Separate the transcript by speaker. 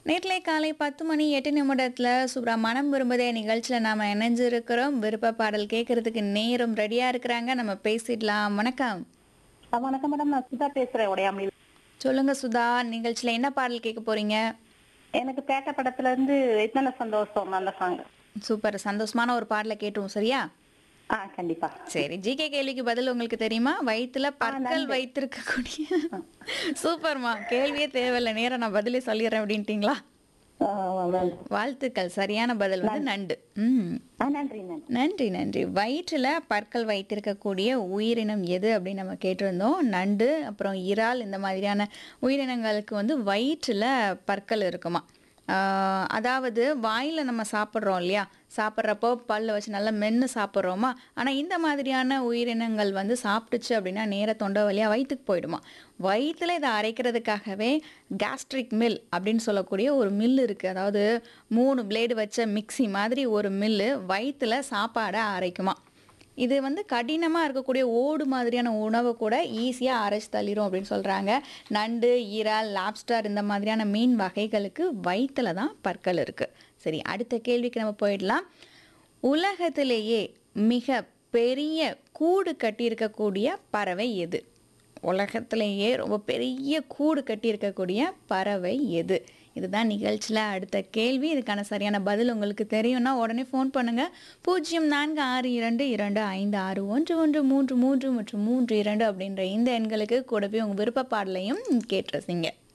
Speaker 1: நேற்றைய காலை பத்து மணி எட்டு நிமிடத்தில் சூப்பரா மனம் விரும்புதே நிகழ்ச்சியில் நாம் இணைஞ்சிருக்கிறோம் விருப்ப பாடல் கேட்கறதுக்கு நேரம் ரெடியாக இருக்கிறாங்க நம்ம பேசிடலாம் வணக்கம்
Speaker 2: ஆ, வணக்கம் மேடம் நான் சுதா பேசுறேன் உடையாமையில்
Speaker 1: சொல்லுங்க சுதா நிகழ்ச்சியில் என்ன பாடல் கேட்க போறீங்க
Speaker 2: எனக்கு பேட்ட படத்துல இருந்து இத்தனை சந்தோஷம் அந்த சாங்
Speaker 1: சூப்பர் சந்தோஷமான ஒரு பாடலை கேட்டுருவோம் சரியா
Speaker 2: ஆ கண்டிப்பா
Speaker 1: சரி ஜிகே கேள்விக்கு பதில் உங்களுக்கு தெரியுமா வயிற்றுல பற்கள் வைத்திருக்கக்கூடிய சூப்பர்மா கேள்வியே தேவையில்லை நேரம் நான் பதிலே சொல்லிடுறேன் அப்படின்ட்டீங்களா
Speaker 2: ஆ, மேம்.
Speaker 1: வாழ்த்துக்கள் சரியான பதில் வந்து நண்டு ம்
Speaker 2: ஆ, நன்றி நன்றி
Speaker 1: நன்றி நன்றி வயிற்றில் பற்கள் வைத்திருக்கக்கூடிய உயிரினம் எது அப்படின்னு நம்ம கேட்டிருந்தோம் நண்டு அப்புறம் இறால் இந்த மாதிரியான உயிரினங்களுக்கு வந்து வயிற்றில் பற்கள் இருக்குமா ஆஹ் அதாவது வாயில் நம்ம சாப்பிட்றோம் இல்லையா சாப்பிட்றப்போ பல்ல வச்சு நல்லா மென்று சாப்பிட்றோமா ஆனால் இந்த மாதிரியான உயிரினங்கள் வந்து சாப்பிட்டுச்சு அப்படின்னா நேர தொண்டை வழியாக வயிற்றுக்கு போயிடுமா வயிற்றில் இதை அரைக்கிறதுக்காகவே கேஸ்ட்ரிக் மில் அப்படின்னு சொல்லக்கூடிய ஒரு மில் இருக்குது அதாவது மூணு பிளேடு வச்ச மிக்ஸி மாதிரி ஒரு மில்லு வயிற்றில் சாப்பாடை அரைக்குமா இது வந்து கடினமாக இருக்கக்கூடிய ஓடு மாதிரியான உணவை கூட ஈஸியாக அரைச்சு தள்ளிரும் அப்படின்னு சொல்கிறாங்க நண்டு ஈரால் லாப்ஸ்டர் இந்த மாதிரியான மீன் வகைகளுக்கு வயிற்றுல தான் பற்கள் இருக்குது சரி அடுத்த கேள்விக்கு நம்ம போயிடலாம் உலகத்திலேயே மிக பெரிய கூடு கட்டியிருக்கக்கூடிய பறவை எது உலகத்திலேயே ரொம்ப பெரிய கூடு கட்டியிருக்கக்கூடிய பறவை எது இதுதான் நிகழ்ச்சியில் அடுத்த கேள்வி இதுக்கான சரியான பதில் உங்களுக்கு தெரியும்னா உடனே ஃபோன் பண்ணுங்கள் பூஜ்ஜியம் நான்கு ஆறு இரண்டு இரண்டு ஐந்து ஆறு ஒன்று ஒன்று மூன்று மூன்று மற்றும் மூன்று இரண்டு அப்படின்ற இந்த எண்களுக்கு கூட போய் உங்கள் விருப்ப பாடலையும் கேட்டு ரசிங்க